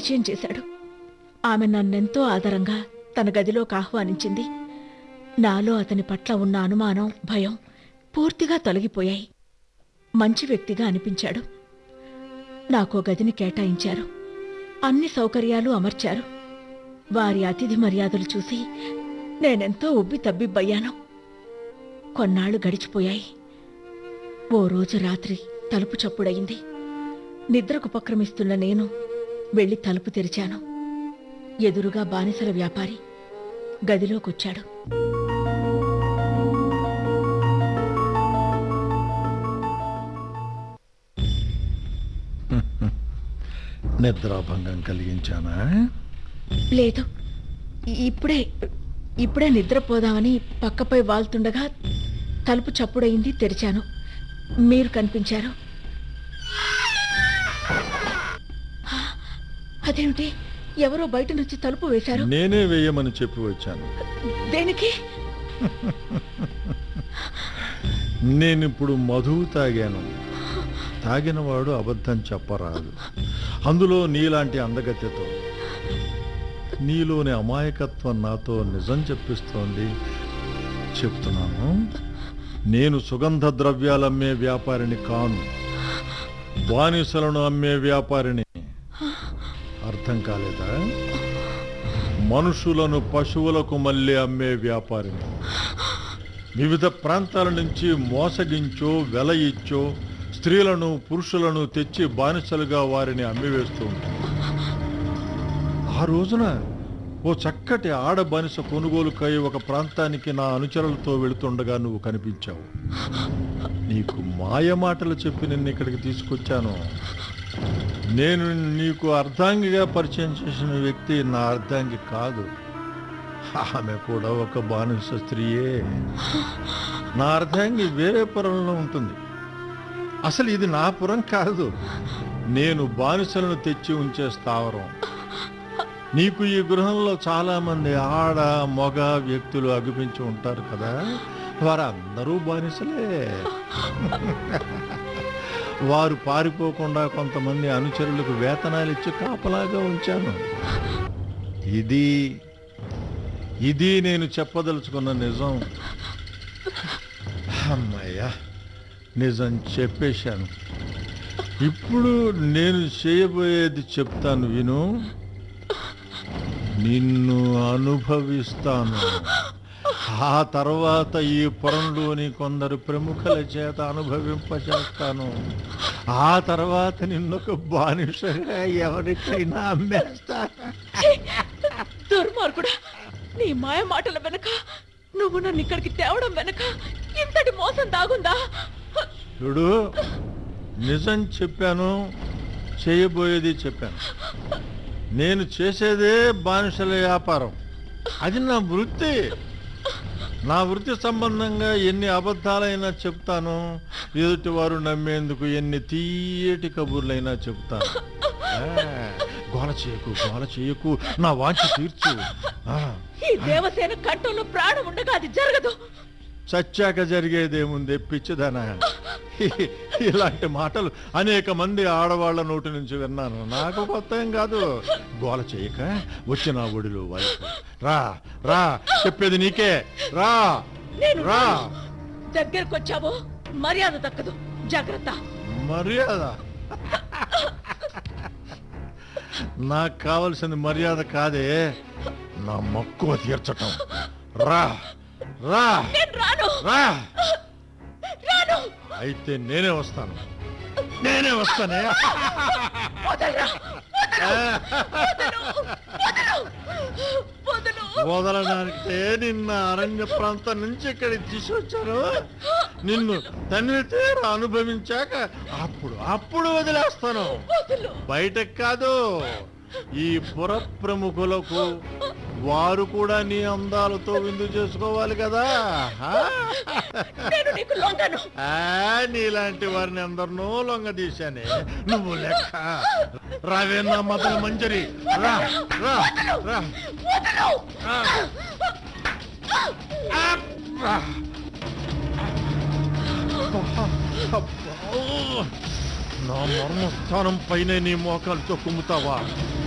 పరిచయం చేశాడు ఆమె నన్నెంతో ఆదరంగా తన గదిలోకి ఆహ్వానించింది నాలో అతని పట్ల ఉన్న అనుమానం భయం పూర్తిగా తొలగిపోయాయి మంచి వ్యక్తిగా అనిపించాడు నాకో గదిని కేటాయించారు అన్ని సౌకర్యాలు అమర్చారు వారి అతిథి మర్యాదలు చూసి నేనెంతో ఉబ్బి తబ్బిబ్బయ్యాను కొన్నాళ్లు గడిచిపోయాయి ఓ రోజు రాత్రి తలుపు చప్పుడయింది నిద్రకు ఉపక్రమిస్తున్న నేను వెళ్లి తలుపు తెరిచాను ఎదురుగా బానిసల వ్యాపారి గదిలోకొచ్చాడు నిద్రాభంగం కలిగించానా లేదు ఇప్పుడే ఇప్పుడే నిద్రపోదామని పక్కపై వాల్తుండగా తలుపు చప్పుడయింది తెరిచాను మీరు కనిపించారు ఆ, అదేమిటి ఎవరో బయట నుంచి తలుపు వేశారు నేనే వేయమని చెప్పి వచ్చాను దేనికి నేనిప్పుడు మధువు తాగాను తాగినవాడు అబద్ధం చెప్పరాదు అందులో నీలాంటి అందగత్యతో నీలోని అమాయకత్వం నాతో నిజం చెప్పిస్తోంది చెప్తున్నాను నేను సుగంధ ద్రవ్యాలమ్మే వ్యాపారిని కాను బానిసలను అమ్మే వ్యాపారిని అర్థం కాలేదా మనుషులను పశువులకు మళ్ళీ అమ్మే వ్యాపారిని వివిధ ప్రాంతాల నుంచి మోసగించో వెల ఇచ్చో స్త్రీలను పురుషులను తెచ్చి బానిసలుగా వారిని అమ్మివేస్తూ ఉంటాను ఆ రోజున ఓ చక్కటి ఆడ బానిస కొనుగోలుకై ఒక ప్రాంతానికి నా అనుచరులతో వెళుతుండగా నువ్వు కనిపించావు నీకు మాయ మాటలు చెప్పి నిన్ను ఇక్కడికి తీసుకొచ్చాను నేను నీకు అర్ధాంగిగా పరిచయం చేసిన వ్యక్తి నా అర్ధాంగి కాదు ఆమె కూడా ఒక బానిస స్త్రీయే నా అర్ధాంగి వేరే పురంలో ఉంటుంది అసలు ఇది నా పురం కాదు నేను బానిసలను తెచ్చి ఉంచే స్థావరం నీకు ఈ గృహంలో చాలా మంది ఆడ మగ వ్యక్తులు అగుపించి ఉంటారు కదా వారందరూ బానిసలే వారు పారిపోకుండా కొంతమంది అనుచరులకు వేతనాలు ఇచ్చి కాపలాగా ఉంచాను ఇది ఇది నేను చెప్పదలుచుకున్న నిజం అమ్మయ్యా నిజం చెప్పేశాను ఇప్పుడు నేను చేయబోయేది చెప్తాను విను నిన్ను అనుభవిస్తాను ఆ తర్వాత ఈ పురంలోని కొందరు ప్రముఖుల చేత అనుభవింపచేస్తాను ఆ తర్వాత నిన్నొక బానిసగా ఎవరికైనా అమ్మేస్తాను దుర్మార్గుడా నీ మాయ మాటల వెనక నువ్వు నన్ను ఇక్కడికి తేవడం వెనక ఇంతటి మోసం దాగుందా చూడు నిజం చెప్పాను చేయబోయేది చెప్పాను నేను చేసేదే బానిసల వ్యాపారం అది నా వృత్తి నా వృత్తి సంబంధంగా ఎన్ని అబద్ధాలైనా చెప్తాను ఎదుటి వారు నమ్మేందుకు ఎన్ని తీయటి కబుర్లైనా చెప్తాను ఆ, గోల చేయకు గోల చేయకు నా వాంఛ తీర్చు ఆ, ఈ దేవసేన కంఠంలో ప్రాణం ఉండగా అది జరగదు చచ్చాక జరిగేదేముంది పిచ్చిదనా ఇ- ఇలాంటి మాటలు అనేక మంది ఆడవాళ్ల నోటి నుంచి విన్నాను నాకు కొత్త ఏం కాదు గోల చేయక వచ్చి నా ఒడిలో వాయిపు రా రా చెప్పేది నీకే రా నేను రా దగ్గరకొచ్చావో మర్యాద దక్కదు జాగ్రత్త మర్యాద నాకు కావలసింది మర్యాద కాదే నా మక్కువ తీర్చటం రా రా నేను రాను రా రాను అయితే నేనే వస్తాను నేనే వస్తానే వదలరా వదలు వదలు వదలడానికే నిన్న అరణ్య ప్రాంతం నుంచి ఇక్కడికి తీసుకొచ్చాను నిన్ను తండ్రి తీర అనుభవించాక అప్పుడు అప్పుడు వదిలేస్తాను వదలు బయటకు కాదు ఈ పుర ప్రముఖులకు వారు కూడా నీ అందాలతో విందు చేసుకోవాలి కదా ఆ? నేను నీకు లొంగను ఆ, నీలాంటి వారిని అందరినో లొంగదీశానే నువ్వు లెక్క రావే నా మదన మంజరి రా రా రా వదలు రా. ఆ, రా. అబ్బా. నా మర్మస్థానం పైన నీ మోకాలతో కుమ్ముతావా